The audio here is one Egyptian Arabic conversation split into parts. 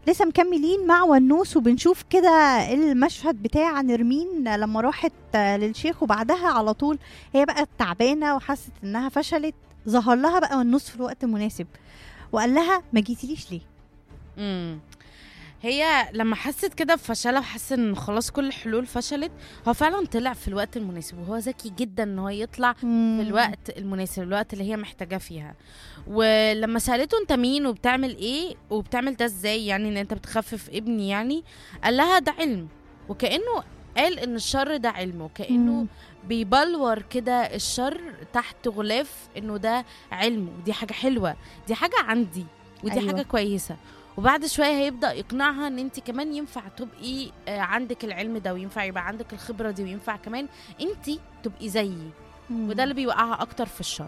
لسه مكملين مع ونوس وبنشوف كده المشهد بتاع نرمين لما راحت للشيخ وبعدها على طول هي بقى تعبانه وحست انها فشلت ظهر لها بقى ونوس في الوقت المناسب وقال لها ما جيتيليش ليه امم هي لما حست كده بفشلها وحست ان خلاص كل الحلول فشلت هو فعلا طلع في الوقت المناسب وهو ذكي جدا ان هو يطلع في الوقت المناسب الوقت اللي هي محتاجاه فيها ولما سالته انت مين وبتعمل ايه وبتعمل ده ازاي يعني ان انت بتخفف ابني يعني قال لها ده علم وكانه قال ان الشر ده علم وكانه مم. بيبلور كده الشر تحت غلاف انه ده علم ودي حاجه حلوه دي حاجه عندي ودي أيوة. أيوة. حاجه كويسه وبعد شويه هيبدا يقنعها ان انت كمان ينفع تبقي آه، عندك العلم ده وينفع يبقى عندك الخبره دي وينفع كمان انت تبقي زيي مم. وده اللي بيوقعها اكتر في الشر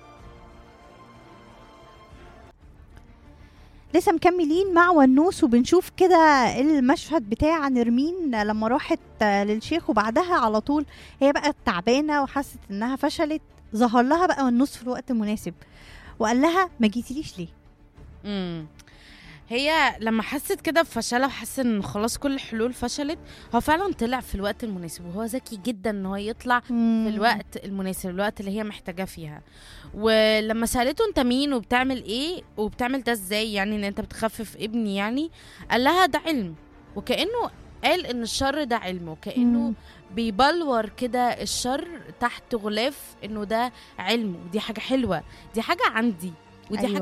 لسه مكملين مع ونوس وبنشوف كده المشهد بتاع نرمين لما راحت للشيخ وبعدها على طول هي بقى تعبانه وحست انها فشلت ظهر لها بقى ونوس في الوقت المناسب وقال لها ما جيتيليش ليه امم هي لما حست كده بفشلها وحست ان خلاص كل الحلول فشلت هو فعلا طلع في الوقت المناسب وهو ذكي جدا ان هو يطلع في الوقت المناسب الوقت اللي هي محتاجاه فيها ولما سالته انت مين وبتعمل ايه وبتعمل ده ازاي يعني ان انت بتخفف ابني يعني قال لها ده علم وكانه قال ان الشر ده علم وكانه مم. بيبلور كده الشر تحت غلاف انه ده علم ودي حاجه حلوه دي حاجه عندي ودي أيوة. حاجه